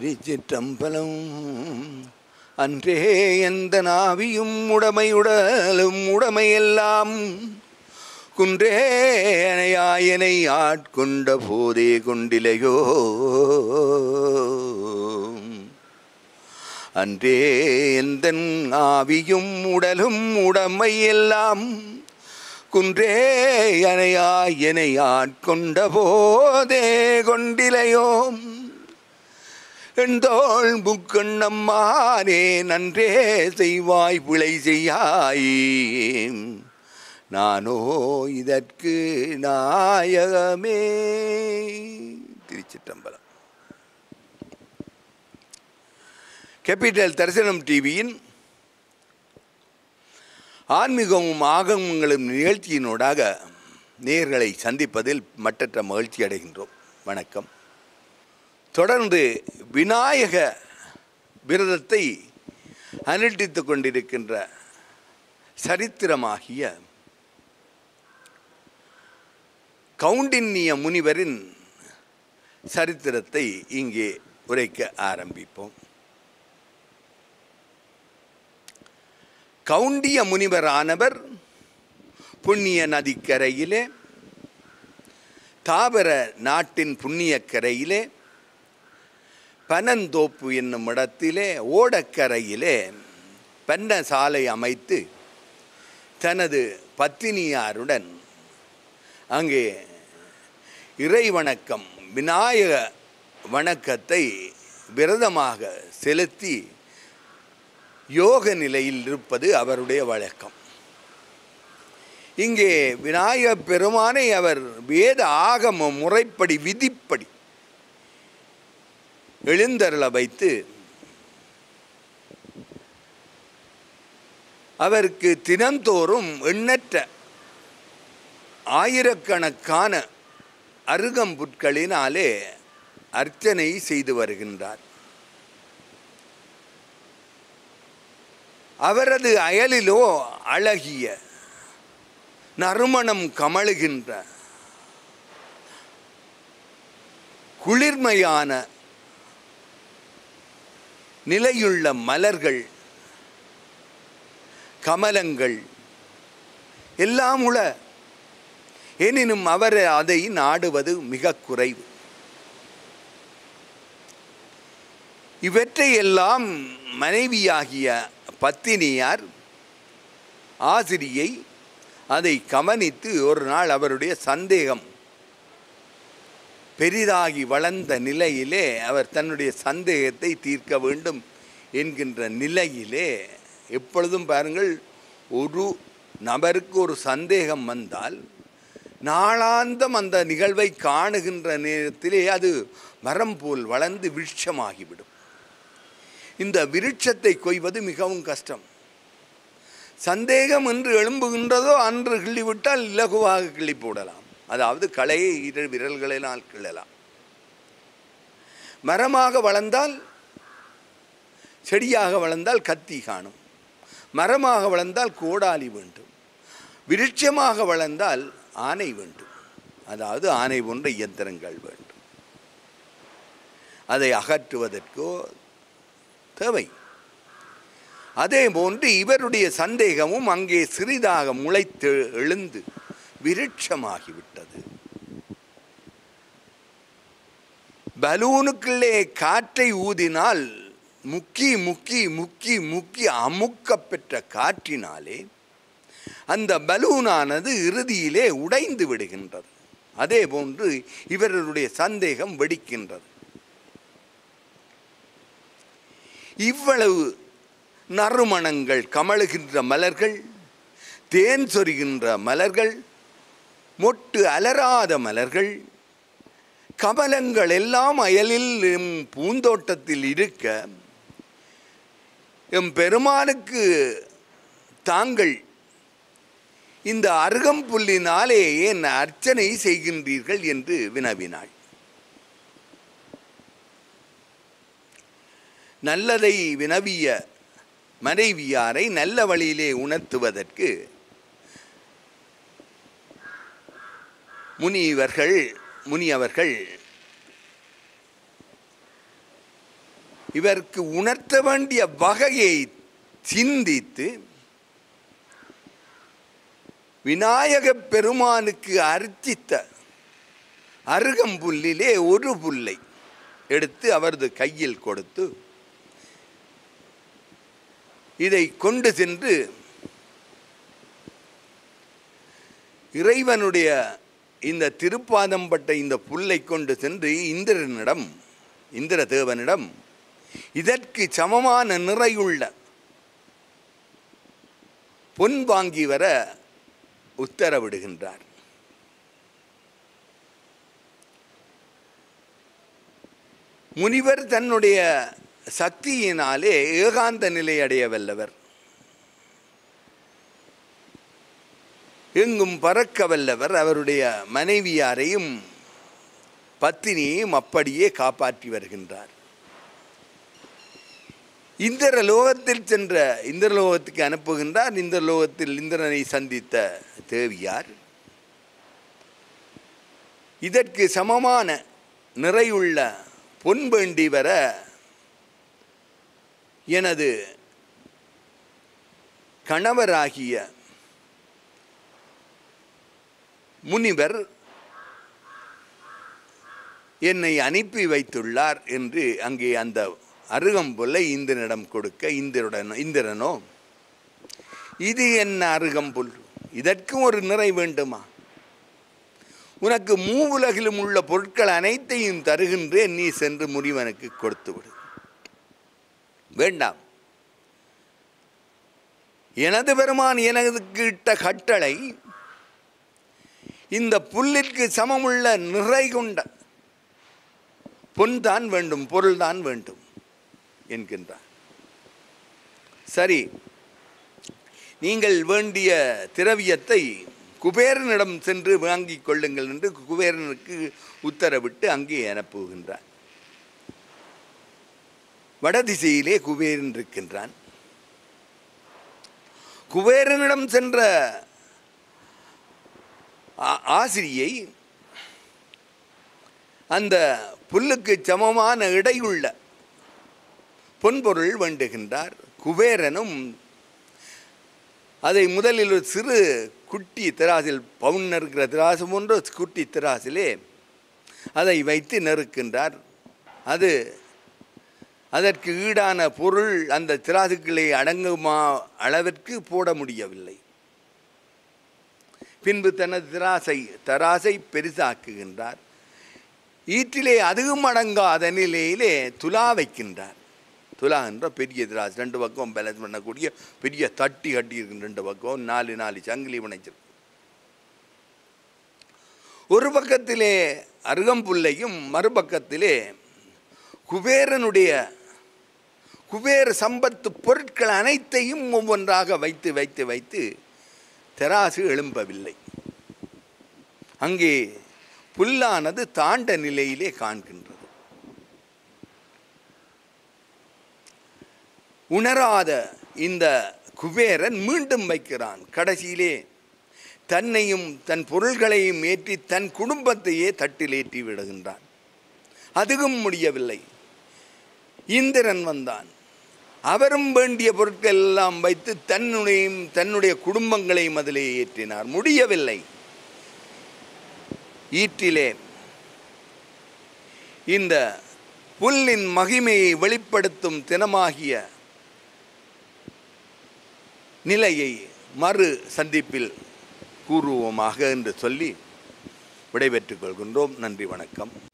திருச்சிற்றம்பலம் அன்றே எந்த நாவியும் உடமையுடலும் உடமையெல்லாம் குன்றே அணையாயனை ஆட்கொண்ட போதே கொண்டிலையோ அன்றே எந்தன் ஆவியும் உடலும் உடமையெல்லாம் குன்றே அணையாய் என்னை ஆட்கொண்ட போதே கொண்டிலையோம் எந்தோள் புக்கண்ணம்மானே நன்றே செய்வாய் பிழை செய்யாய் நானோ இதற்கு நாயகமே திருச்சிற்றம்பலம் கேபிட்டல் தரிசனம் டிவியின் ஆன்மீகமும் ஆகமங்களும் நிகழ்ச்சியினூடாக நேர்களை சந்திப்பதில் மட்டற்ற மகிழ்ச்சி அடைகின்றோம் வணக்கம் தொடர்ந்து விநாயக விரதத்தை அனுஷ்டித்து கொண்டிருக்கின்ற சரித்திரமாகிய கவுண்டின்னிய முனிவரின் சரித்திரத்தை இங்கே உரைக்க ஆரம்பிப்போம் கவுண்டிய முனிவரானவர் புண்ணிய நதிக்கரையிலே தாவர நாட்டின் புண்ணியக்கரையிலே பனந்தோப்பு என்னும் இடத்திலே ஓடக்கரையிலே பெண்ண சாலை அமைத்து தனது பத்தினியாருடன் அங்கே இறை வணக்கம் விநாயக வணக்கத்தை விரதமாக செலுத்தி யோக நிலையில் இருப்பது அவருடைய வழக்கம் இங்கே விநாயக பெருமானை அவர் வேத ஆகம முறைப்படி விதிப்படி எழுந்தருள வைத்து அவருக்கு தினந்தோறும் எண்ணற்ற ஆயிரக்கணக்கான அருகம்புட்களினாலே அர்ச்சனை செய்து வருகின்றார் அவரது அயலிலோ அழகிய நறுமணம் கமழுகின்ற குளிர்மையான நிலையுள்ள மலர்கள் கமலங்கள் எல்லாம் உள எனினும் அவர் அதை நாடுவது மிக குறைவு இவற்றையெல்லாம் மனைவியாகிய பத்தினியார் ஆசிரியை அதை கவனித்து ஒரு நாள் அவருடைய சந்தேகம் பெரிதாகி வளர்ந்த நிலையிலே அவர் தன்னுடைய சந்தேகத்தை தீர்க்க வேண்டும் என்கின்ற நிலையிலே எப்பொழுதும் பாருங்கள் ஒரு நபருக்கு ஒரு சந்தேகம் வந்தால் நாளாந்தம் அந்த நிகழ்வை காணுகின்ற நேரத்திலே அது மரம் போல் வளர்ந்து விருட்சமாகிவிடும் இந்த விருட்சத்தை கொய்வது மிகவும் கஷ்டம் சந்தேகம் என்று எழும்புகின்றதோ அன்று கிள்ளிவிட்டால் இலகுவாக கிள்ளி போடலாம் அதாவது களையை இரு விரல்களினால் கிள்ளலாம் மரமாக வளர்ந்தால் செடியாக வளர்ந்தால் கத்தி காணும் மரமாக வளர்ந்தால் கோடாலி வேண்டும் விருட்சமாக வளர்ந்தால் ஆனை வேண்டும் அதாவது ஆனை போன்ற இயந்திரங்கள் வேண்டும் அதை அகற்றுவதற்கோ தேவை அதே போன்று இவருடைய சந்தேகமும் அங்கே சிறிதாக முளைத்து எழுந்து விருட்சமாகிவிட்டது பலூனுக்குள்ளே காற்றை ஊதினால் முக்கி முக்கி முக்கி முக்கி அமுக்க பெற்ற காற்றினாலே அந்த பலூனானது இறுதியிலே உடைந்து விடுகின்றது அதே போன்று இவர்களுடைய சந்தேகம் வெடிக்கின்றது இவ்வளவு நறுமணங்கள் கமழுகின்ற மலர்கள் தேன் சொரிகின்ற மலர்கள் மொட்டு அலராத மலர்கள் கமலங்கள் எல்லாம் அயலில் எம் பூந்தோட்டத்தில் இருக்க எம் பெருமானுக்கு தாங்கள் இந்த அருகம்புல்லினாலே ஏன் அர்ச்சனை செய்கின்றீர்கள் என்று வினவினாள் நல்லதை வினவிய மனைவியாரை நல்ல வழியிலே உணர்த்துவதற்கு முனிவர்கள் முனியவர்கள் இவருக்கு உணர்த்த வேண்டிய வகையை சிந்தித்து விநாயகப் பெருமானுக்கு அர்ச்சித்த அருகம்புல்லிலே ஒரு புல்லை எடுத்து அவரது கையில் கொடுத்து இதை கொண்டு சென்று இறைவனுடைய இந்த திருப்பாதம் பட்ட இந்த புல்லை கொண்டு சென்று இந்திரனிடம் இந்திர தேவனிடம் இதற்கு சமமான நிறையுள்ள பொன் வாங்கி வர உத்தரவிடுகின்றார் முனிவர் தன்னுடைய சக்தியினாலே ஏகாந்த நிலை அடைய வல்லவர் எங்கும் பறக்க வல்லவர் அவருடைய மனைவியாரையும் பத்தினியையும் அப்படியே காப்பாற்றி வருகின்றார் இந்திர லோகத்தில் சென்ற இந்திரலோகத்துக்கு அனுப்புகின்றார் இந்திரலோகத்தில் இந்திரனை சந்தித்த தேவியார் இதற்கு சமமான நிறையுள்ள பொன் வேண்டி வர எனது கணவராகிய முனிவர் என்னை அனுப்பி வைத்துள்ளார் என்று அங்கே அந்த அருகம்புல்லை இந்திரனிடம் கொடுக்க இந்திரனுடன் இந்திரனோ இது என்ன அருகம்புல் இதற்கும் ஒரு நிறை வேண்டுமா உனக்கு மூவுலகிலும் உள்ள பொருட்கள் அனைத்தையும் தருகின்றேன் நீ சென்று முனிவனுக்கு கொடுத்து விடு வேண்டாம் எனது பெருமான் எனக்கு இட்ட கட்டளை இந்த புல்லிற்கு சமமுள்ள நிறை கொண்ட பொன் தான் வேண்டும் பொருள் தான் வேண்டும் என்கின்றார் சரி நீங்கள் வேண்டிய திரவியத்தை குபேரனிடம் சென்று வாங்கிக் கொள்ளுங்கள் என்று குபேரனுக்கு உத்தரவிட்டு அங்கே அனுப்புகின்றார் வடதிசையிலே குபேரன் இருக்கின்றான் குபேரனிடம் சென்ற ஆ- ஆசிரியை அந்த புல்லுக்கு சமமான இடையுள்ள பொன்பொருள் வேண்டுகின்றார் குபேரனும் அதை முதலில் ஒரு சிறு குட்டி திராசில் பவுன் நறுக்கிற திராசு போன்ற குட்டி திராசிலே அதை வைத்து நறுக்கின்றார் அது அதற்கு ஈடான பொருள் அந்த திராசுக்களை அடங்குமா அளவிற்கு போட முடியவில்லை பின்பு தனது திராசை தராசை பெரிசாக்குகின்றார் ஈட்டிலே அதுவும் அடங்காத நிலையிலே துலா வைக்கின்றார் துலா என்ற பெரிய திராஸ் ரெண்டு பக்கம் பேலன்ஸ் பண்ணக்கூடிய பெரிய தட்டி கட்டி இருக்கு ரெண்டு பக்கம் நாலு நாலு சங்கிலி பிணைச்சிருக்கு ஒரு பக்கத்திலே அருகம்புல்லையும் மறுபக்கத்திலே குபேரனுடைய குபேர சம்பத்து பொருட்கள் அனைத்தையும் ஒவ்வொன்றாக வைத்து வைத்து வைத்து தெராசு எழும்பவில்லை அங்கே புல்லானது தாண்ட நிலையிலே காண்கின்றது உணராத இந்த குபேரன் மீண்டும் வைக்கிறான் கடைசியிலே தன்னையும் தன் பொருள்களையும் ஏற்றி தன் குடும்பத்தையே தட்டில் ஏற்றி விடுகின்றான் அதுவும் முடியவில்லை இந்திரன் வந்தான் அவரும் வேண்டிய பொருட்கள் எல்லாம் வைத்து தன்னுடைய தன்னுடைய குடும்பங்களையும் அதிலே ஏற்றினார் முடியவில்லை ஈட்டிலே இந்த புல்லின் மகிமையை வெளிப்படுத்தும் தினமாகிய நிலையை மறு சந்திப்பில் கூறுவோமாக என்று சொல்லி விடைபெற்றுக் கொள்கின்றோம் நன்றி வணக்கம்